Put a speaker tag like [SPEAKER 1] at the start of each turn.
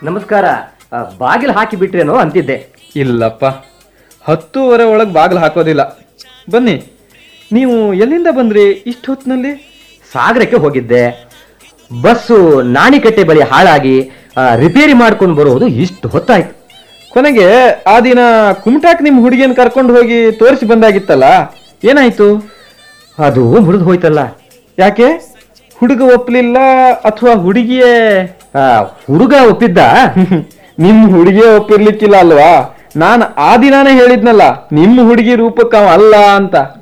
[SPEAKER 1] ನಮಸ್ಕಾರ ಆ, ಬಾಗಿಲು ಹಾಕಿ ಬಿಟ್ರೇನೋ ಅಂತಿದ್ದೆ
[SPEAKER 2] ಇಲ್ಲಪ್ಪ ಹತ್ತೂವರೆ ಒಳಗೆ ಬಾಗಿಲು ಹಾಕೋದಿಲ್ಲ ಬನ್ನಿ ನೀವು ಎಲ್ಲಿಂದ ಬಂದ್ರಿ ಇಷ್ಟು ಹೊತ್ತಿನಲ್ಲಿ
[SPEAKER 1] ಸಾಗರಕ್ಕೆ ಹೋಗಿದ್ದೆ ಬಸ್ಸು ನಾಣಿಕಟ್ಟೆ ಬಳಿ ಹಾಳಾಗಿ ಆ, ರಿಪೇರಿ ಮಾಡ್ಕೊಂಡು ಬರೋದು ಇಷ್ಟು ಹೊತ್ತಾಯ್ತು
[SPEAKER 2] ಕೊನೆಗೆ ಆ ದಿನ ಕುಮಟಾಕ್ ನಿಮ್ಮ ಹುಡುಗಿಯನ್ನು ಕರ್ಕೊಂಡು ಹೋಗಿ ತೋರಿಸಿ ಬಂದಾಗಿತ್ತಲ್ಲ ಏನಾಯ್ತು
[SPEAKER 1] ಅದು ಮುರಿದು ಹೋಯ್ತಲ್ಲ
[SPEAKER 2] ಯಾಕೆ ಹುಡುಗ ಒಪ್ಪಲಿಲ್ಲ ಅಥವಾ ಹುಡುಗಿಯೇ
[SPEAKER 1] ಆ, ಹುಡುಗ ಒಪ್ಪಿದ್ದ
[SPEAKER 2] ನಿಮ್ ಹುಡುಗಿಯೇ ಒಪ್ಪಿರ್ಲಿಕ್ಕಿಲ್ಲ ಅಲ್ವಾ ನಾನು ಆ ದಿನಾನೇ ಹೇಳಿದ್ನಲ್ಲ ನಿಮ್ಮ ಹುಡುಗಿ ರೂಪಕ್ಕೆ ಅವ ಅಲ್ಲ ಅಂತ